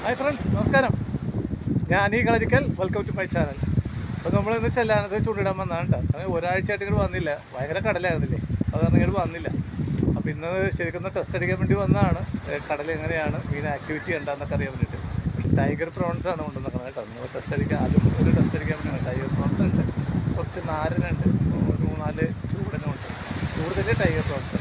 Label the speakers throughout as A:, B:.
A: Hi friends നമസ്കാരം ഞാൻ Ani Kalarickal welcome to my channel അപ്പോൾ നമ്മൾ ഇന്ന് ചെല്ലാനത് ചൂണ്ടിടാൻ വന്നതാണ് കേട്ടോ അങ്ങനെ ഒരാഴ്ചയായിട്ട് ഇങ്ങോട്ട് വന്നില്ല ഭയങ്കര കടലായിരുന്നില്ലേ അത് കാരണം ഇങ്ങോട്ട് വന്നില്ല അപ്പോൾ ഇന്ന് ശരിക്കും ഒന്ന് ടെസ്റ്റ് അടിക്കാൻ വേണ്ടി വന്നതാണ് ഏ, കടൽ എങ്ങനെയാണ് മീൻ ആക്ടിവിറ്റി ഉണ്ടെന്നൊക്കെ അറിയാൻ വേണ്ടിയിട്ട് ടൈഗർ പ്രോൺസ് ആണ് കൊണ്ടുവന്നത് കേട്ടോ നമ്മൾ ടെസ്റ്റ് അടിക്കാൻ അതും ഒരു ടെസ്റ്റ് അടിക്കാൻ വേണ്ടിയാണ് ടൈഗർ പ്രോൺസ് ഉണ്ട് കുറച്ച് നാരനുണ്ട് ഒരു മൂന്നാല് ചൂടനുണ്ട് കൂടുതൽ ടൈഗർ പ്രോൺസ്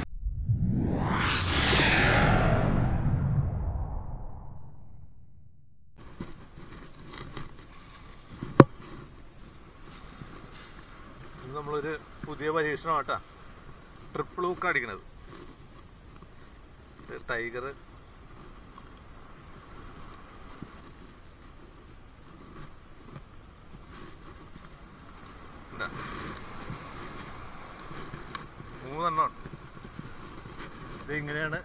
A: ഇത് നമ്മളൊരു പുതിയ പരീക്ഷണമാട്ടാ ട്രിപ്പിൾ ഹുക്ക് അടിക്കണത് ഇത് ടൈഗർ ഇതാ. മൂന്നെണ്ണം ഇത് ഇങ്ങനെയാണ്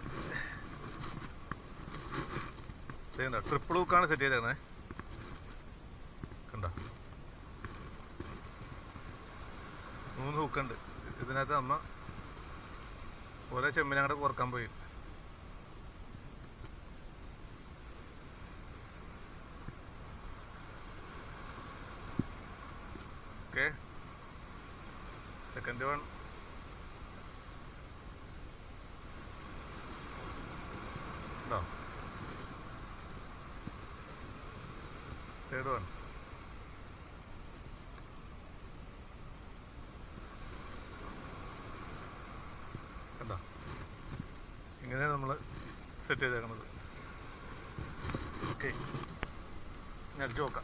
A: ട്രിപ്പിൾ ഹുക്കാണ് സെറ്റ് ചെയ്തേക്കണേ കണ്ടോ മൂന്ന് ഹൂക്കുണ്ട് ഇതിനകത്ത് അമ്മ ഓരോ ചെമ്മിനങ്ങടെ കുറക്കാൻ പോയി ഓക്കെ സെക്കൻഡ് വൺ ഉണ്ടോ തേർഡ് വൺ കണ്ടോ ഇങ്ങനെയാണ് നമ്മൾ സെറ്റ് ചെയ്തേക്കണത് ഓക്കെ ഞാൻ അടിച്ചു നോക്കാം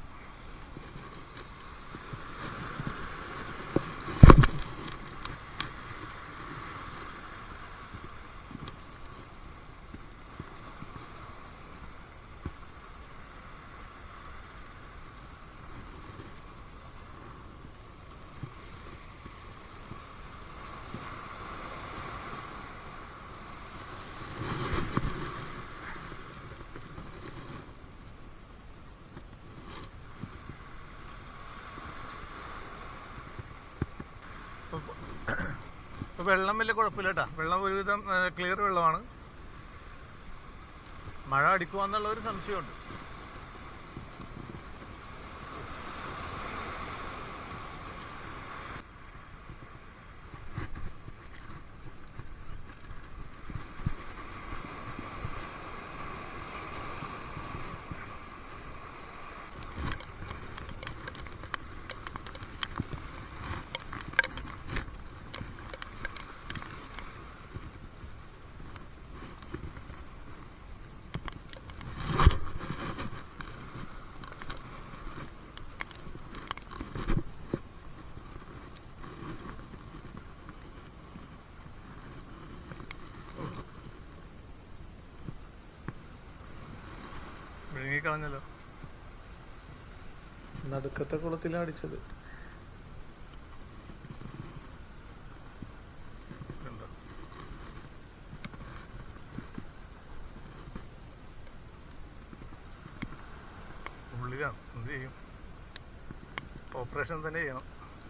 A: ഇപ്പൊ വെള്ളം വലിയ കുഴപ്പമില്ല കേട്ടാ വെള്ളം ഒരുവിധം ക്ലിയർ വെള്ളമാണ് മഴ അടിക്കുവാന്നുള്ള ഒരു സംശയമുണ്ട് വിഴുങ്ങിക്കളഞ്ഞല്ലോ നടുക്കത്തെ കുളത്തിലാണ് അടിച്ചത് കണ്ടോ? ഉള്ളിലാണ് എന്ത് ചെയ്യും ഓപ്പറേഷൻ തന്നെ ചെയ്യണം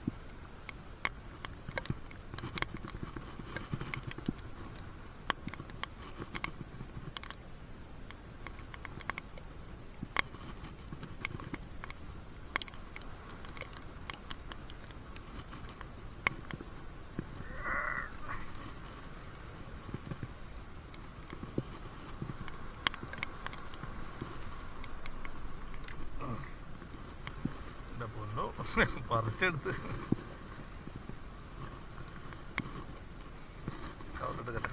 A: എന്റെ പൊന്നോ പറിച്ചെടുത്ത് കവറെടുക്കട്ടെ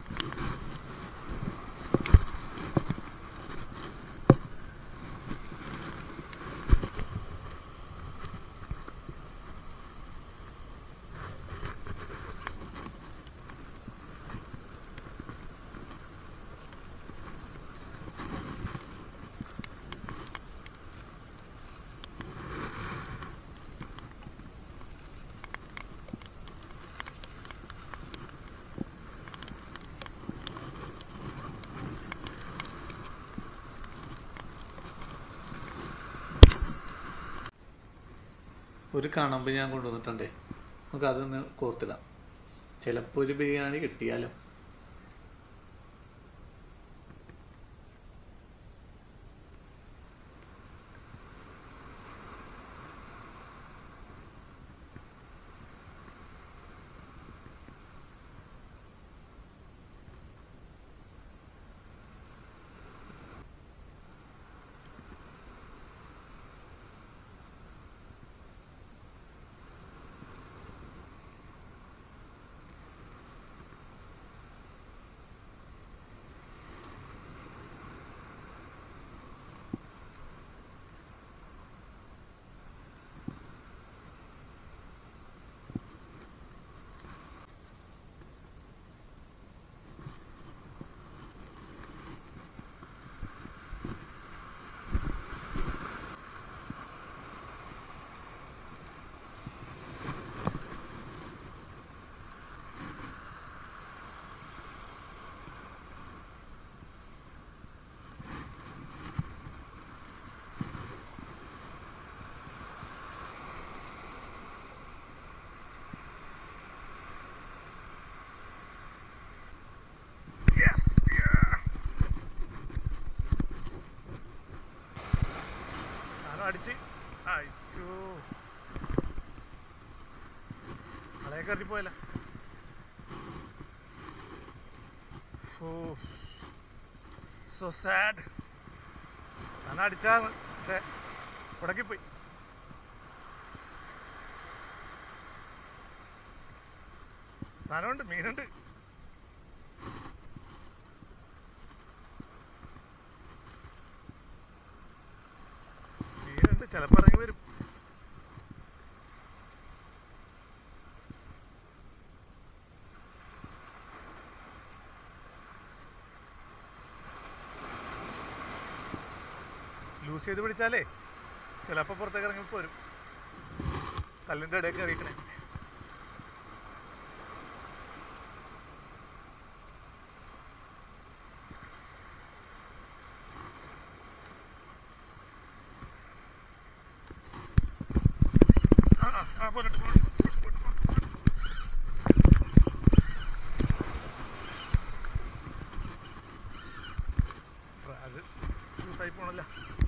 A: ഒരു കണമ്പ് ഞാൻ കൊണ്ടുവന്നിട്ടുണ്ടേ നമുക്ക് അതൊന്ന് കോർത്തിടാം ചിലപ്പോൾ ഒരു ബിരിയാണി കിട്ടിയാലോ അടിച്ച് അയ്യോ അളയെ കയറിപ്പോയല്ല ഓ സോ സാഡ് ഞാൻ അടിച്ചാണ് പക്ഷേ ഉടക്കി പോയി സാധനമുണ്ട് മീനുണ്ട് മീനുണ്ട് ചിലപ്പോൾ ഇറങ്ങി വരും ലൂസ് ചെയ്ത് പിടിച്ചാലേ ചിലപ്പോൾ പുറത്തേക്ക് ഇറങ്ങി പോരും കല്ലിൻ്റെ ഇടയിൽ കയറിയിക്കണേ ആ ആ, ആ പോരട്ടെ പോരട്ടെ, പോരട്ടെ, പോരട്ടെ. അത് ലൂസായി പോണല്ലോ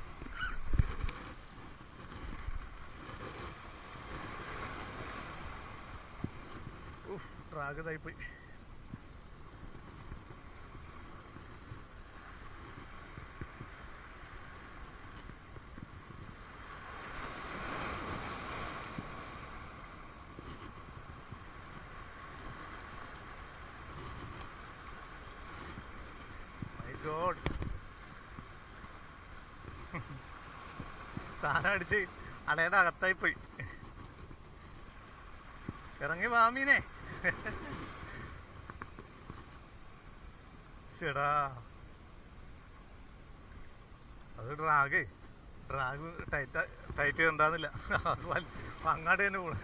A: ഉഫ് ഡ്രാഗ് ഇതായി പോയി മൈ ഗോഡ് സാധനം അടിച്ച് അടയുടെ അകത്തായി പോയി ഇറങ്ങി വാമീനെ ചേടാ അത് ഡ്രാഗ് ഡ്രാഗ് ടൈറ്റ് ടൈറ്റ് ചെയ്യണ്ടാന്നില്ല അങ്ങാട് തന്നെ പോണു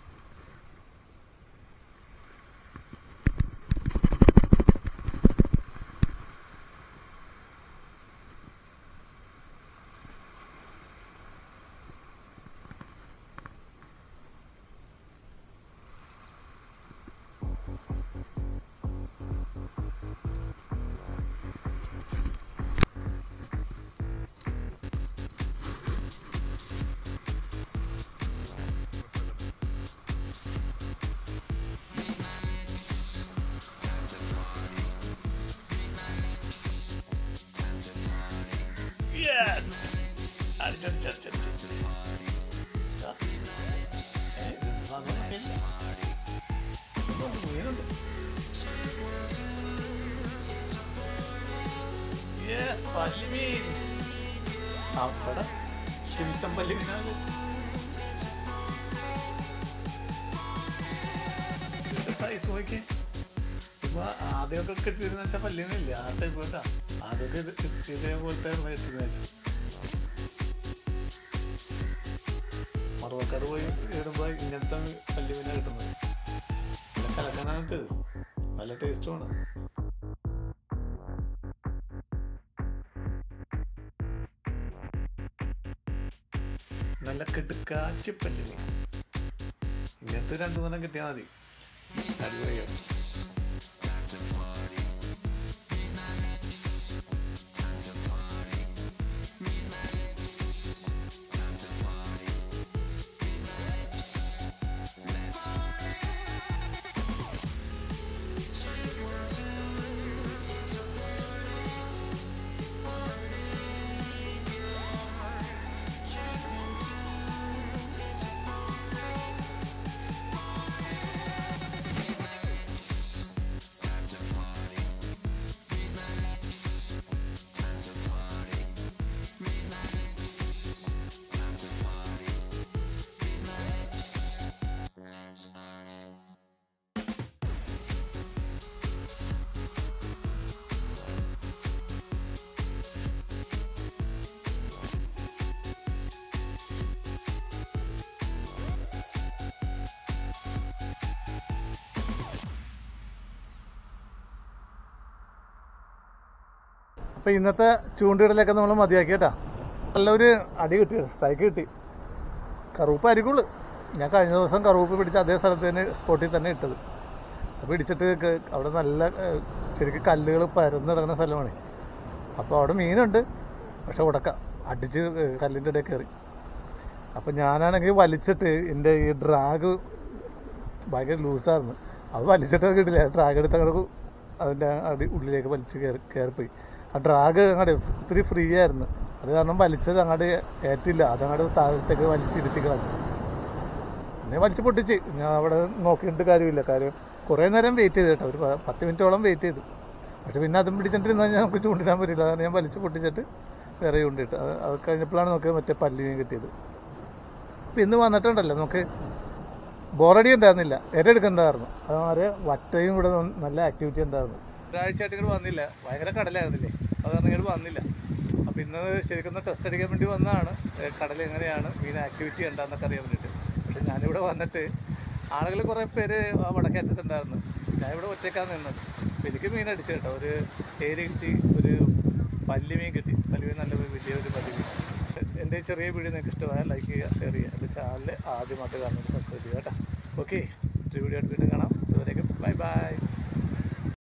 A: യെസ് അടിച്ചടിച്ചടിച്ചടിച്ച് യെസ് പല്ലിമീൻ അവിടെ ചിമിത്തം പല്ലിമീനാണ് സൈസ് നോക്കി ഇപ്പൊ ആദ്യമൊക്കെ കിട്ടിയിരുന്ന വെച്ചാൽ പല്ലിമീനില്ല ആ ടൈപ്പ് കേട്ടാ അതൊക്കെ ഇത് ഇതേപോലത്തെ കിട്ടുന്ന വെച്ചാൽ മറുവക്കാട് പോയി ഇടുമ്പോൾ ഇങ്ങനത്തെ പല്ലിമീന കിട്ടുന്നത് നല്ല കലക്കാനാണ് ഇത് നല്ല ടേസ്റ്റുമാണ് നല്ല കിടുക്കാച്ചി പല്ലിമീൻ ഇങ്ങനത്തെ രണ്ടു മൂന്നെണ്ണം കിട്ടിയാൽ മതി അടിപൊളിയാവും അപ്പൊ ഇന്നത്തെ ചൂണ്ടിടലൊക്കെ നമ്മൾ മതിയാക്കി കേട്ടാ നല്ലൊരു അടി കിട്ടി സ്ട്രൈക്ക് കിട്ടി കറുപ്പ് ആയിരിക്കുള്ളൂ ഞാൻ കഴിഞ്ഞ ദിവസം കറുപ്പ് പിടിച്ച അതേ സ്ഥലത്ത് തന്നെ സ്പോട്ടിൽ തന്നെ ഇട്ടത് അപ്പോൾ ഇടിച്ചിട്ട് ക- അവിടെ നല്ല ഏഹ്, ശരിക്കും കല്ലുകൾ പരന്ന് കിടക്കുന്ന സ്ഥലമാണ് അപ്പോൾ അവിടെ മീനുണ്ട് പക്ഷെ ഉടക്ക അടിച്ച് ഏഹ്, കല്ലിൻ്റെ ഇടയിൽ കയറി അപ്പം ഞാനാണെങ്കിൽ വലിച്ചിട്ട് എൻ്റെ ഈ ഡ്രാഗ് ഭയങ്കര ലൂസായിരുന്നു അത് വലിച്ചിട്ട് അത് കിട്ടില്ല ഡ്രാഗ് എടുത്ത് അങ്ങോട്ട് അതിൻ്റെ അടി ഉള്ളിലേക്ക് വലിച്ച് കയറി കയറിപ്പോയി ആ ഡ്രാഗ് അങ്ങോട്ട് ഇത്തിരി ഫ്രീ ആയിരുന്നു അത് കാരണം വലിച്ചത് അങ്ങോട്ട് ഏറ്റില്ല അതങ്ങോട്ട് താഴത്തേക്ക് വലിച്ചിരുത്തി കളഞ്ഞു പിന്നെ വലിച്ച് പൊട്ടിച്ച് ഞാൻ അവിടെ നോക്കിയിട്ട് കാര്യമില്ല കാര്യം കുറേ നേരം വെയിറ്റ് ചെയ്ത് കേട്ടോ ഒരു പ- പത്ത് മിനിറ്റോളം വെയിറ്റ് ചെയ്തു പക്ഷെ പിന്നെ അതും പിടിച്ചിട്ടിരുന്നാൽ ഞാൻ നമുക്ക് ചൂണ്ടിടാൻ പറ്റില്ല അതാണ് ഞാൻ വലിച്ച് പൊട്ടിച്ചിട്ട് വേറെ ചൂണ്ടിട്ട് അത് അത് കഴിഞ്ഞപ്പോഴാണ് നമുക്ക് മറ്റേ പല്ലിനെയും കിട്ടിയത് അപ്പം ഇന്ന് വന്നിട്ടുണ്ടല്ലോ നമുക്ക് ബോറടി ഉണ്ടായിരുന്നില്ല ഏറ്റെടുക്കണ്ടായിരുന്നു അതുമാരെ വറ്റയും ഇവിടെ ന- നല്ല ആക്ടിവിറ്റി ഉണ്ടായിരുന്നു ഒരാഴ്ചയായിട്ട് ഇങ്ങോട്ട് വന്നില്ല ഭയങ്കര കടലായിരുന്നില്ലേ അത് കാരണം ഇങ്ങോട്ട് വന്നില്ല അപ്പോൾ ഇന്ന് ശരിക്കും ടെസ്റ്റ് അടിക്കാൻ വേണ്ടി വന്നതാണ് ഏ, കടൽ എങ്ങനെയാണ് മീൻ ആക്ടിവിറ്റി ഉണ്ടെന്നൊക്കെ അറിയാൻ വേണ്ടിയിട്ട് പക്ഷെ ഞാനിവിടെ വന്നിട്ട് ആളുകൾ കുറേ പേര് ആ വടക്കേറ്റത്തുണ്ടായിരുന്നു ഞാനിവിടെ ഒറ്റയ്ക്കാണ് നിന്നത് അപ്പോൾ എനിക്ക് മീൻ അടിച്ചു കേട്ടോ ഒരു ഏരി കിട്ടി ഒരു പല്ലി മീൻ കിട്ടി പല്ലി മീൻ നല്ല വലിയൊരു പല്ലി മീൻ എൻ്റെ ഈ ചെറിയ വീഡിയോ നിങ്ങൾക്ക് ഇഷ്ടമായാൽ ലൈക്ക് ചെയ്യുക ഷെയർ ചെയ്യുക എൻ്റെ ചാനൽ ആദ്യമായിട്ട് കാണുന്നത് സബ്സ്ക്രൈബ് ചെയ്യുക കേട്ടോ ഓക്കെ ഒരു വീഡിയോ ആയിട്ട് വീണ്ടും കാണാം അതുവരേക്കും ബൈ ബൈ